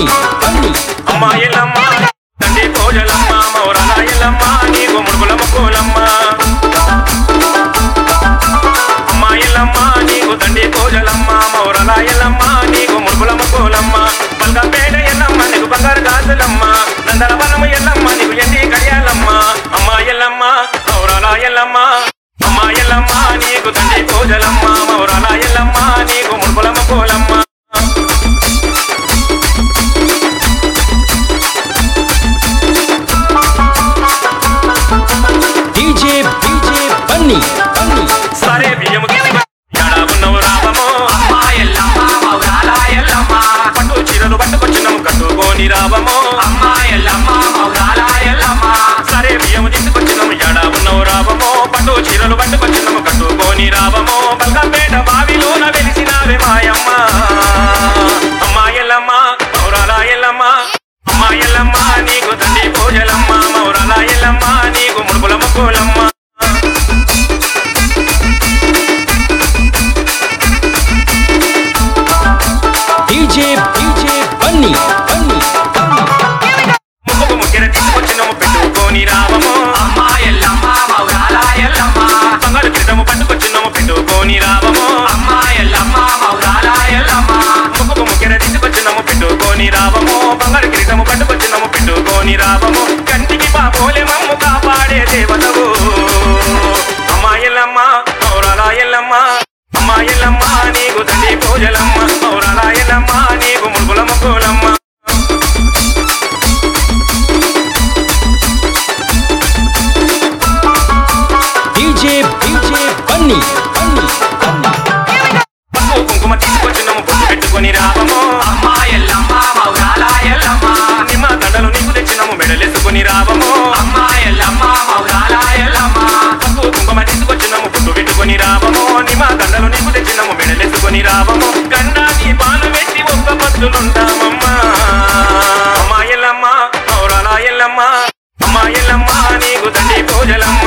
బన్నీ బన్నీ అమ్మా ఎల్లమ్మ తండ్రి కోజలమ్మ మౌరాల ఎల్లమ్మ నీకు ముడుకుల ముక్కులమ్మ అమ్మా ఎల్లమ్మ నీకు తండ్రి కోజలమ్మ మౌరాల ఎల్లమ్మ నీకు ముడుకుల ముక్కులమ్మ బల్గపేట ఎల్లమ్మ నీకు బంగారు గాజులమ్మ నందల వనము ఎల్లమ్మ నీకు ఎండి కడియాలమ్మ అమ్మా ఎల్లమ్మ మౌరాల ఎల్లమ్మ అమ్మా ఎల్లమ్మ నీకు తండ్రి కోజలమ్మ మౌరాల ఎల్లమ్మ నీకు ముడుకుల ముక్కులమ్మ డీజే డీజే బన్నీ బన్నీ సరే బియ్యము తీసుకొని ఎడా ఉన్నవు రావము అమ్మా ఎల్లమ్మ మౌరాల ఎల్లమ్మ పట్టు చీరలు పట్టుకొచ్చినము కట్టుకొని రావము అమ్మా ఎల్లమ్మ మౌరాల ఎల్లమ్మ సరే బియ్యము తీసుకొచ్చినము ఎడా ఉన్నవు రావము పట్టు చీరలు పట్టుకొచ్చినము కట్టుకొని రావము బల్గంపేట బావిలోన వెలిసినావే మాయమ్మ అమ్మా ఎల్లమ్మ మౌరాల ఎల్లమ్మ అమ్మా ఎల్లమ్మ నీకు తండ్రి పూజలమ్మ మౌరాల ఎల్లమ్మ నీకు ముడుపుల ముక్కులమ్మ డీజే డీజే బన్నీ బన్నీ బన్నీ ముక్కుకు ముక్కెర తీసుకొచ్చినము పెట్టుకొని రావము అమ్మా ఎల్లమ్మ మౌరాల ఎల్లమ్మ బంగారు క్రితము పట్టుకొచ్చినము పెట్టుకొని రావము అమ్మా ఎల్లమ్మ మౌరాల ఎల్లమ్మ ముక్కుకు ముక్కెర తీసుకొచ్చినము పెట్టుకొని రావము బంగారు కిరీటము పట్టుకొచ్చినము పెట్టుకొని రావము కంటికి పాపోలే మమ్ము కాపాడే దేవతవు అమ్మా ఎల్లమ్మ పౌరాల ఎల్లమ్మ అమ్మా ఎల్లమ్మ నీకు తండ్రి పూజలమ్మ పౌరాల ఎల్లమ్మ నీకు ముడుగుల ముగ్గులమ్మ డీజే డీజే బన్నీ బన్నీ బన్నీ పసుపు కుంకుమ తీసుకొచ్చినము బొట్టు పెట్టుకొని రావము అమ్మా ఎల్లమ్మ మౌరాల ఎల్లమ్మ నిమ్మ దండలు నీకు తెచ్చినము మెడలేసుకొని రావము అమ్మా ఎల్లమ్మ మౌరాల ఎల్లమ్మ పసుపు కుంకుమ తీసుకొచ్చినము పుట్టు పెట్టుకొని రావము నిమ దండలు నీకు తెచ్చినము మెడలేసుకొని రావము గండాకి పాలు పెట్టి ఒక్క పత్తులుంటామమ్మా అమ్మా ఎల్లమ్మ పౌరాల ఎల్లమ్మ అమ్మా ఎల్లమ్మ నీకు తండ్రి పూజలమ్మ